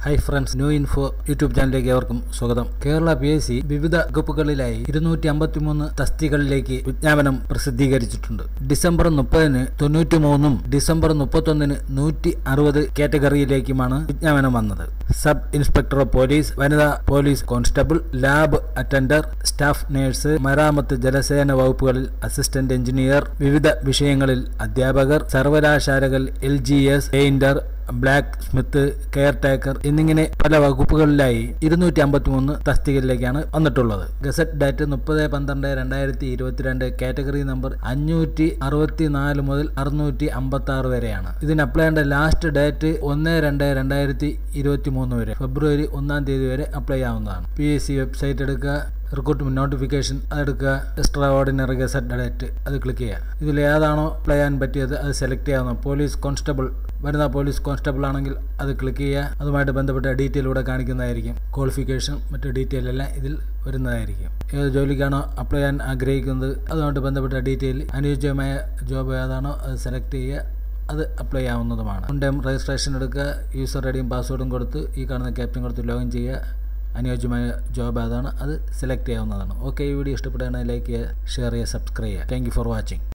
high friends new info YouTube ചാനലിലേക്ക് ഏവർക്കും സ്വാഗതം കേരള പി എസ് സി വിവിധ വകുപ്പുകളിലായി ഇരുന്നൂറ്റി അമ്പത്തിമൂന്ന് തസ്തികളിലേക്ക് വിജ്ഞാപനം പ്രസിദ്ധീകരിച്ചിട്ടുണ്ട് ഡിസംബർ മുപ്പതിന് തൊണ്ണൂറ്റി മൂന്നും ഡിസംബർ മുപ്പത്തൊന്നിന് നൂറ്റി അറുപത് കാറ്റഗറിയിലേക്കുമാണ് വിജ്ഞാപനം വന്നത് സബ് ഇൻസ്പെക്ടർ ഓഫ് പോലീസ് വനിതാ police constable lab attender staff nurse മരാമത്ത് ജലസേന വകുപ്പുകളിൽ അസിസ്റ്റന്റ് എഞ്ചിനീയർ വിവിധ വിഷയങ്ങളിൽ അധ്യാപകർ സർവകലാശാലകൾ L G S painter blacksmith caretaker എന്നിങ്ങനെ പല വകുപ്പുകളിലായി ഇരുന്നൂറ്റി അമ്പത്തിമൂന്ന് തസ്തികയിലേക്കാണ് വന്നിട്ടുള്ളത് ഗസറ്റ് ഡേറ്റ് മുപ്പത് പന്ത്രണ്ട് രണ്ടായിരത്തി ഇരുപത്തിരണ്ട് കാറ്റഗറി നമ്പർ അഞ്ഞൂറ്റി അറുപത്തി നാല് മുതൽ അറുന്നൂറ്റി അമ്പത്തി ആറ് വരെയാണ് ഇതിന് അപ്ലൈ ചെയ്യേണ്ട ലാസ്റ്റ് ഡേറ്റ് ഒന്ന് രണ്ട് രണ്ടായിരത്തി ഇരുപത്തി മൂന്ന് വരെ ഫെബ്രുവരി ഒന്നാം തീയതി വരെ അപ്ലൈ ചെയ്യാവുന്നതാണ് പി എസ് സി വെബ്സൈറ്റ് എടുക്കുക റിക്രൂട്ട്മെന്റ് നോട്ടിഫിക്കേഷൻ അതെടുക്കുക എക്സ്ട്രാ ഓർഡിനറി ഗസറ്റ് ഡേറ്റ് അത് ക്ലിക്ക് ചെയ്യുക ഇതിൽ ഏതാണോ അപ്ലൈ ചെയ്യാൻ പറ്റിയത് അത് സെലക്ട് ചെയ്യാവുന്ന പോലീസ് കോൺസ്റ്റബിൾ വനിതാ പോലീസ് കോൺസ്റ്റബിൾ ആണെങ്കിൽ അത് ക്ലിക്ക് ചെയ്യുക അതുമായിട്ട് ബന്ധപ്പെട്ട ഡീറ്റെയിൽ ഇവിടെ കാണിക്കുന്നതായിരിക്കും ക്വാളിഫിക്കേഷൻ മറ്റ് ഡീറ്റെയിൽ എല്ലാം ഇതിൽ വരുന്നതായിരിക്കും ഏത് ജോലിക്കാണോ അപ്ലൈ ചെയ്യാൻ ആഗ്രഹിക്കുന്നത് അതുമായിട്ട് ബന്ധപ്പെട്ട ഡീറ്റെയിൽ അനുയോജ്യമായ ജോബ് ഏതാണോ അത് സെലക്ട് ചെയ്യുക അത് അപ്ലൈ ചെയ്യാവുന്നതുമാണ് വൺ ടൈം രജിസ്ട്രേഷൻ എടുക്കുക യൂസർ ഐഡിയും പാസ്വേഡും കൊടുത്ത് ഈ കാണുന്ന ക്യാപ്റ്റൻ കൊടുത്ത് ലോഗിൻ ചെയ്യുക അനുയോജ്യമായ ജോബ് ഏതാണ് അത് സെലക്ട് ചെയ്യാവുന്നതാണ് ഓക്കെ ഈ വീഡിയോ ഇഷ്ടപ്പെടുകയാണെങ്കിൽ ലൈക്ക് ചെയ്യുക ഷെയർ ചെയ്യുക സബ്സ്ക്രൈബ് ചെയ്യുക താങ്ക് ഫോർ വാച്ചിങ്